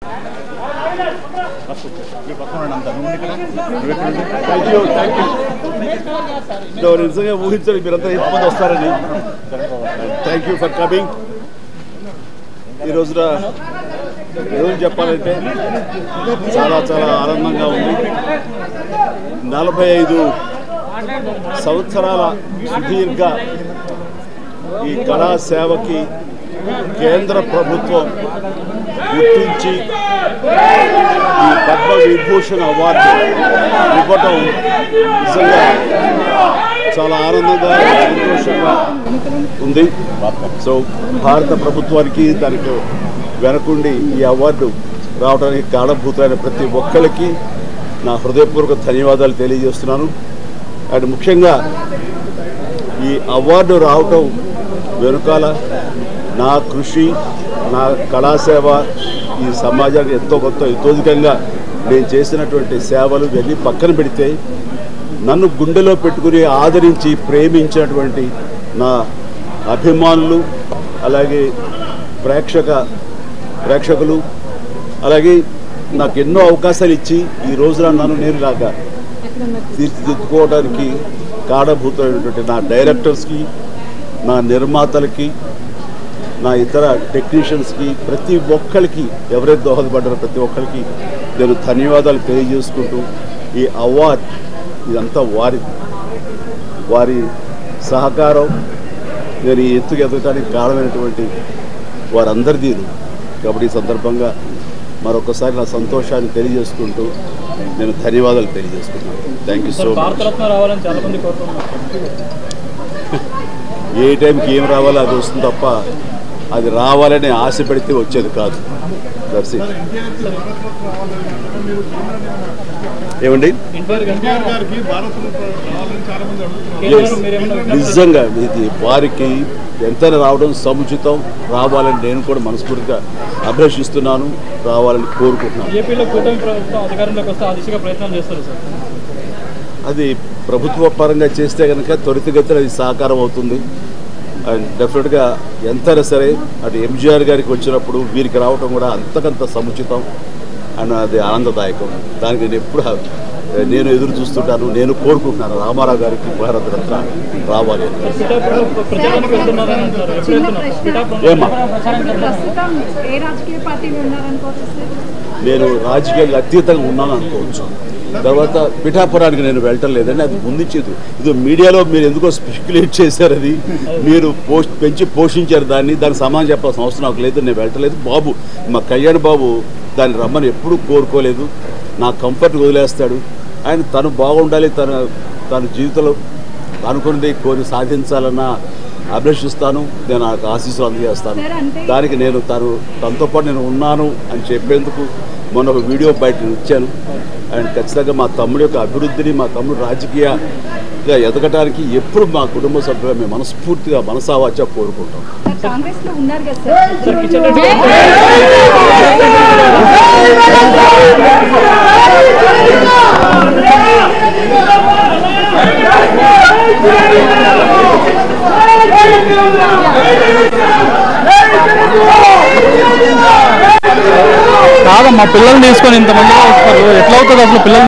Thank you thank you నిజంగా ఊహించండి మీరంతా ఎంతమంది వస్తారని థ్యాంక్ యూ ఫర్ కమింగ్ ఈ రోజున ఏం చెప్పాలంటే చాలా చాలా ఆనందంగా ఉంది నలభై ఐదు సంవత్సరాల సుదీర్ఘ ఈ కళా సేవకి కేంద్ర ప్రభుత్వం గుర్తించి ఈ పద్మ విభూషణ్ అవార్డు ఇవ్వటం నిజంగా చాలా ఆనందంగా సంతోషంగా ఉంది సో భారత ప్రభుత్వానికి దానికి వెనకుండి ఈ అవార్డు రావడానికి కారణభూతులైన ప్రతి ఒక్కరికి నా హృదయపూర్వక ధన్యవాదాలు తెలియజేస్తున్నాను అండ్ ముఖ్యంగా ఈ అవార్డు రావటం వెనుకాల నా కృషి నా కళాసేవ ఈ సమాజానికి ఎంతో కొంత ఇతోధికంగా నేను చేసినటువంటి సేవలు ఇవన్నీ పక్కన పెడితే నన్ను గుండెలో పెట్టుకుని ఆదరించి ప్రేమించినటువంటి నా అభిమానులు అలాగే ప్రేక్షక ప్రేక్షకులు అలాగే నాకు ఎన్నో అవకాశాలు ఇచ్చి ఈ రోజున నన్ను నేను లాగా తీర్చిదిద్దుకోవడానికి కారణభూతమైనటువంటి నా డైరెక్టర్స్కి నా నిర్మాతలకి నా ఇతర టెక్నీషియన్స్కి ప్రతి ఒక్కరికి ఎవరైతే దోహదపడ్డారో ప్రతి ఒక్కరికి నేను ధన్యవాదాలు తెలియజేసుకుంటూ ఈ అవార్డ్ ఇదంతా వారి వారి సహకారం నేను ఈ ఎత్తుకు ఎదగడానికి కారణమైనటువంటి వారందరిదీ కాబట్టి ఈ సందర్భంగా మరొకసారి నా సంతోషాన్ని తెలియజేసుకుంటూ నేను ధన్యవాదాలు తెలియజేసుకుంటున్నాను thank you so much Bharat Ratna రావాలని చాలా మంది కోరుతున్నారు ఏ టైంకి ఏం రావాలో అది వస్తుంది తప్ప అది రావాలని ఆశ పెడితే వచ్చేది కాదు దట్స్ ఇట్ ఏమండి ఎన్టీఆర్ ఎన్టీఆర్ గారికి భారత్ రావాలని చాలా మంది అడుగుతున్నారు Yes. కేవలం మీరేమన్నా నిజంగా ఇది వారికి ఎంతైనా రావడం సముచితం రావాలని నేను కూడా మనస్ఫూర్తిగా అభిలషిస్తున్నాను రావాలని కోరుకుంటున్నాను ఏపీలో కూటమి ప్రభుత్వం అధికారంలోకి వస్తే ఆ దిశగా ప్రయత్నాలు చేస్తారు సార్ అది ప్రభుత్వ పరంగా చేస్తే కనుక త్వరితగతిన అది సాకారం అవుతుంది అండ్ డెఫినెట్గా ఎంతైనా సరే అటు ఎంజీఆర్ గారికి వచ్చినప్పుడు వీరికి రావటం కూడా అంతకంత సముచితం అండ్ అది ఆనందదాయకం దానికి నేను ఎప్పుడు నేను ఎదురు చూస్తుంటాను నేను కోరుకుంటున్నాను రామారావు గారికి భారత రత్న రావాలి అని పిఠాపురంలో ప్రచారానికి వెళ్తున్నారని అంటున్నారు ఎప్పుడు చిన్న వెళ్తున్నారు ప్రశ్న. పిఠాపురం ఏమ్మా ఇప్పుడు ప్రస్తుతం ఏ రాజకీయ పార్టీలో ఉన్నారనుకోవచ్చు సార్ నేను రాజకీయంగా అతీతంగా ఉన్నాను అనుకోవచ్చు తర్వాత పిఠాపురానికి నేను వెళ్ళటం లేదండి అది ముందుంచేది ఇది మీడియాలో మీరు ఎందుకో స్పెక్యులేట్ చేశారు అది మీరు పోస్ట్ పెంచి పోషించారు దాన్ని దానికి సమాధానం చెప్పాల్సిన అవసరం నాకు లేదు నేను వెళ్ళటలేదు బాబు మా కళ్యాణ్ బాబు దాన్ని రమ్మని ఎప్పుడూ కోరుకోలేదు నా కంఫర్ట్ వదిలేస్తాడు ఆయన తను బాగుండాలి తన తన జీవితంలో అనుకున్నది కోరి సాధించాలన్న అభిలషిస్తాను నేను నాకు ఆశీస్సులు అందజేస్తాను సార్, అంటే- దానికి నేను తను తనతో పాటు నేను ఉన్నాను అని చెప్పేందుకు మొన్న ఒక వీడియో బయట ఇచ్చాను అండ్ ఖచ్చితంగా మా తమ్ముడి యొక్క అభివృద్ధిని మా తమ్ముడు రాజకీయంగా ఎదగటానికి ఎప్పుడు మా కుటుంబ సభ్యులు మేము మనస్ఫూర్తిగా మనసావాచ కోరుకుంటాం సార్ కాంగ్రెస్ లో ఉన్నారు కదా సార్ సార్ కిషన్ రెడ్డి కాదమ్మా పిల్లల్ని తీసుకొని ఇంతమంది వస్తారు ఎట్లా అవుతుంది అసలు పిల్లల్ని